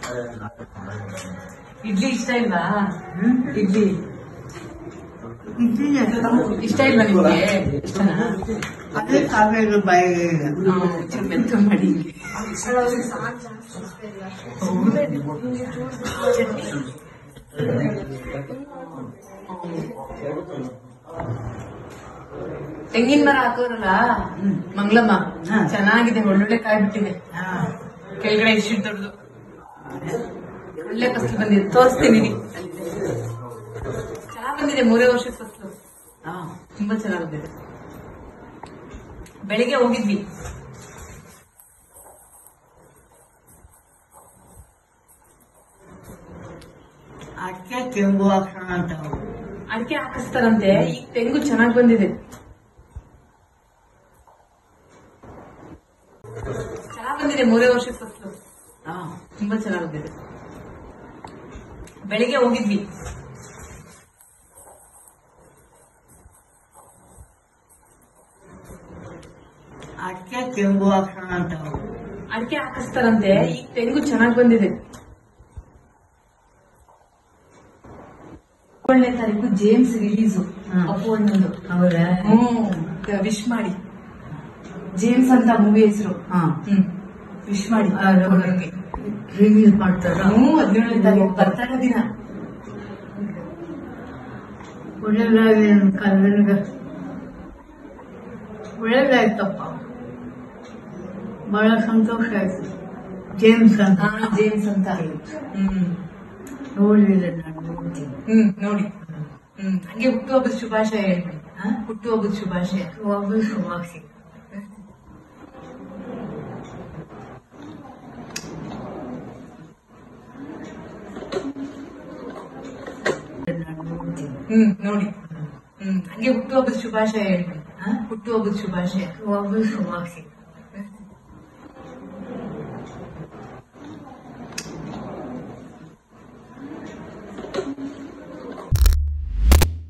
ಇಡ್ಲಿ ಇಷ್ಟ ಇಲ್ವಾ ಇಡ್ಲಿ ಇಡ್ಲಿ ಇಷ್ಟ ಇಲ್ವಾ ನಿಮ್ಗೆ ಇಷ್ಟನಾ ಅದೇ ಕಾವೇರಿ ಬಾಯಿಗೆ ಚೂರು ಮೆಂತು ಮಾಡಿ ಹಿಂಗೆ. ಹೌದಾ? ಚಟ್ನಿ? ತೆಂಗಿನ ಮರ ಹಾಕೋರಲ್ಲ ಮಂಗ್ಲಮ್ಮ ಹಾ. ಚೆನ್ನಾಗಿದೆ ಒಳ್ಳೊಳ್ಳೆ ಕಾಯಿ ಬಿಟ್ಟಿದೆ ಹಾ. ಕೆಳಗಡೆ ಇಷ್ಟು ದೊಡ್ಡದು ಒಳ್ಳೆ ಫಸಲು ಬಂದಿದೆ ತೋರಿಸ್ತೀನಿ ಇರಿ. ಚೆನ್ನಾಗ್ ಬಂದಿದೆ ಮೂರೇ ವರ್ಷದ ಫಸಲು ಹಾ. ತುಂಬಾ ಚೆನ್ನಾಗ್ ಬಂದಿದೆ ಬೆಳಿಗ್ಗೆ ಹೋಗಿದ್ವಿ ಅಡಿಕೆ ತೆಂಗು ಹಾಕೋಣ ಅಂತ ಹೋಗು. ಅಡಿಕೆ ಹಾಕಿಸ್ತಾರಂತೆ ಈಗ ತೆಂಗು ಚೆನ್ನಾಗ್ ಬಂದಿದೆ ಚೆನ್ನಾಗ್ ಬಂದಿದೆ ಮೂರೇ ವರ್ಷದ ಫಸಲು ಹಾ. ತುಂಬಾ ಚೆನ್ನಾಗ್ ಬಂದಿದೆ ಬೆಳಿಗ್ಗೆ ಹೋಗಿದ್ವಿ ಅಡಿಕೆ ತೆಂಗು ಹಾಕೋಣ ಅಂತ ಹೋಗು. ಅಡಿಕೆ ಹಾಕಿಸ್ತಾರಂತೆ ಈಗ ತೆಂಗು ಚೆನ್ನಾಗ್ ಬಂದಿದೆ ಏಳನೇ ತಾರೀಕು ಜೇಮ್ಸ್ ರಿಲೀಸು ಹ್ಮ್. ಅಪ್ಪು ಅಣ್ಣಂದು ಹೌದಾ ಹ್ಮ್ ವಿಶ್ ಮಾಡಿ ಜೇಮ್ಸ್ ಅಂತ ಮೂವಿ ಹೆಸರು ಹಾ. ಹ್ಮ್ ವಿಶ್ ಮಾಡಿ ಅದು ಅಪ್ಪಣ್ಣಂಗೆ. ರಿಲೀಸ್ ಮಾಡ್ತಾರ ಹ್ಮ್ ಹದಿನೇಳನೇ ತಾರೀಕು ಬರ್ತಾರ ದಿನ ಒಳ್ಳೆದಾಗಿ ಕಲ್ವನಿಗೆ ಒಳ್ಳೆದಾಯ್ತಪ್ಪ ಬಹಳ ಸಂತೋಷ ಆಯ್ತು ಜೇಮ್ಸ್ ಅಂತ ಹಾ, ಜೇಮ್ಸ್ ಅಂತ ಹ್ಮ್ ನೋಡ್ಲಿಲ್ಲ ನಾನು ನೋಡ್ತೀನಿ ಹ್ಮ್ ನೋಡಿ ಹ್ಮ್ ಹಂಗೆ ಹುಟ್ಟುಹಬ್ಬದ ಶುಭಾಶಯ ಹೇಳ್ಬಿಡಿ ಹಾ? ಹುಟ್ಟುಹಬ್ಬದ ಶುಭಾಶಯ ವಾಪಸ್ ಶುಭಾಶಯ ನಾನು ನೋಡ್ತೀನಿ ಹ್ಮ್ ನೋಡಿ ಹ್ಮ್ ಹಂಗೆ ಹುಟ್ಟುಹಬ್ಬದ ಶುಭಾಶಯ ಹೇಳ್ಬಿಡಿ ಹಾ? ಹುಟ್ಟುಹಬ್ಬದ ಶುಭಾಶಯ ವಾಪಸ್ ಶುಭಾಶಯ